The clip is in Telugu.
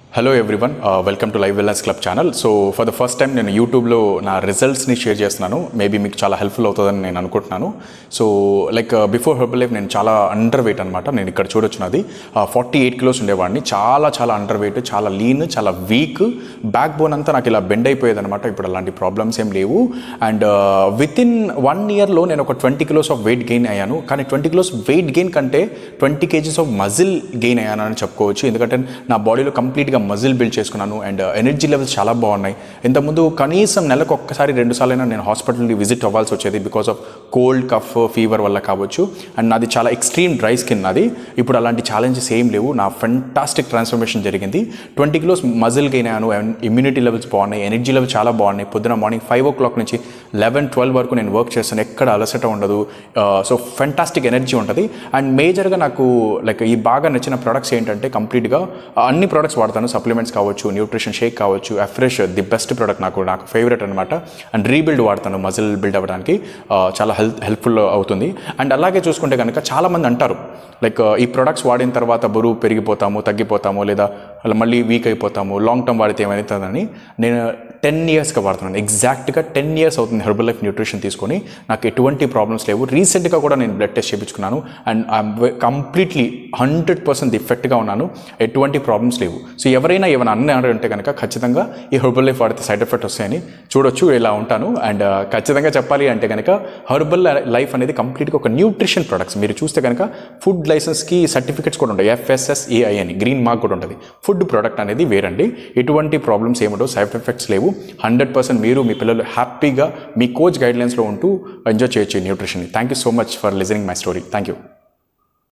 hello everyone welcome to live wellness club channel so for the first time నేను యూట్యూబ్లో నా రిజల్ట్స్ని షేర్ చేస్తున్నాను మేబీ మీకు చాలా హెల్ప్ఫుల్ అవుతుందని నేను అనుకుంటున్నాను so like before Herbalife నేను చాలా అండర్ వెయిట్ అనమాట నేను ఇక్కడ చూడొచ్చు నాది ఫార్టీ ఎయిట్ కిలోస్ ఉండేవాడిని చాలా చాలా అండర్ వెయిట్ చాలా లీన్ చాలా వీక్ బ్యాక్ బోన్ అంతా నాకు ఇలా బెండ్ అయిపోయేది అనమాట ఇప్పుడు అలాంటి ప్రాబ్లమ్స్ ఏం లేవు అండ్ విత్ ఇన్ వన్ ఇయర్లో నేను ఒక twenty kilos of weight gain అయ్యాను కానీ ట్వంటీ కిలోస్ వెయిట్ గెయిన్ కంటే twenty kgs of muscle gain అయ్యాను అని చెప్పుకోవచ్చు ఎందుకంటే నా బాడీలో కంప్లీట్గా మజిల్ బిల్డ్ చేసుకున్నాను అండ్ ఎనర్జీ లెవెల్స్ చాలా బాగున్నాయి ఇంతకుముందు కనీసం నెలకు ఒక్కసారి రెండు సార్లైనా నేను హాస్పిటల్ని విజిట్ అవ్వాల్సి వచ్చేది because of cold cough fever వల్ల కావచ్చు అండ్ నాది చాలా ఎక్స్ట్రీమ్ డ్రై స్కిన్ నాది ఇప్పుడు అలాంటి ఛాలెంజెస్ ఏం లేవు నా ఫెంటాస్టిక్ ట్రాన్స్ఫర్మేషన్ జరిగింది ట్వంటీ కిలోస్ మజిల్ గెయిన్ అయ్యాను ఇమ్యూనిటీ లెవెల్స్ బాగున్నాయి ఎనర్జీ లెవెల్స్ చాలా బాగున్నాయి పొద్దున మార్నింగ్ ఫైవ్ ఓ క్లాక్ నుంచి లెవెన్ ట్వెల్వ్ వరకు నేను వర్క్ చేస్తాను ఎక్కడ అలసట ఉండదు సో ఫెంటాస్టిక్ ఎనర్జీ ఉంటుంది అండ్ మేజర్గా నాకు లైక్ ఈ బాగా నచ్చిన ప్రొడక్ట్స్ ఏంటంటే కంప్లీట్గా అన్ని ప్రొడక్ట్స్ వాడతాను సప్లిమెంట్స్ కావచ్చు న్యూట్రిషన్ షేక్ కావచ్చు అఫ్రెష్ ది బెస్ట్ ప్రోడక్ట్ నాకు నాకు ఫేవరెట్ అనమాట అండ్ రీబిల్డ్ వాడతాను మజిల్ బిల్డ్ అవ్వడానికి ఆ, చాలా హెల్త్ హెల్ప్ఫుల్ అవుతుంది అండ్ అలాగే చూసుకుంటే కనుక చాలామంది అంటారు లైక్ ఈ ప్రొడక్ట్స్ వాడిన తర్వాత బరువు పెరిగిపోతాము తగ్గిపోతాము లేదా అలా మళ్ళీ వీక్ అయిపోతాము లాంగ్ టర్మ్ వాడితే ఏమవుతుందని నేను టెన్ ఇయర్స్గా వాడుతున్నాను ఎగ్జాక్ట్గా టెన్ ఇయర్స్ అవుతుంది హెర్బల్ లైఫ్ న్యూట్రిషన్ తీసుకొని నాకు ఎటువంటి ప్రాబ్లమ్స్ లేవు రీసెంట్గా కూడా నేను బ్లడ్ టెస్ట్ చేయించుకున్నాను and I'm completely hundred percent ఎఫెక్ట్గా ఉన్నాను ఎటువంటి ప్రాబ్లమ్స్ లేవు సో ఎవరైనా ఏమైనా అన్నారు అంటే కనుక ఖచ్చితంగా ఈ హెర్బల్ లైఫ్ వాడితే సైడ్ ఎఫెక్ట్ వస్తాయని చూడొచ్చు ఇలా ఉంటాను అండ్ ఖచ్చితంగా చెప్పాలి అంటే కనుక హెర్బల్ లైఫ్ అనేది కంప్లీట్గా ఒక న్యూట్రిషన్ ప్రొడక్ట్స్ మీరు చూస్తే కనుక ఫుడ్ లైసెన్స్కి సర్టిఫికెట్స్ కూడా ఉంటాయి ఎఫ్ఎస్ఎస్ఏఐ అని గ్రీన్ మార్క్ కూడా ఉంటుంది ఫుడ్ ప్రోడక్ట్ అనేది వేరండి ఎటువంటి ప్రాబ్లమ్స్ ఏముండవు సైడ్ ఎఫెక్ట్స్ లేవు హండ్రెడ్ పర్సెంట్ మీరు మీ పిల్లలు హ్యాపీగా మీ కోచ్ గైడ్లైన్స్లో ఉంటూ ఎంజాయ్ చేయొచ్చు nutrition thank you so much for listening my story thank you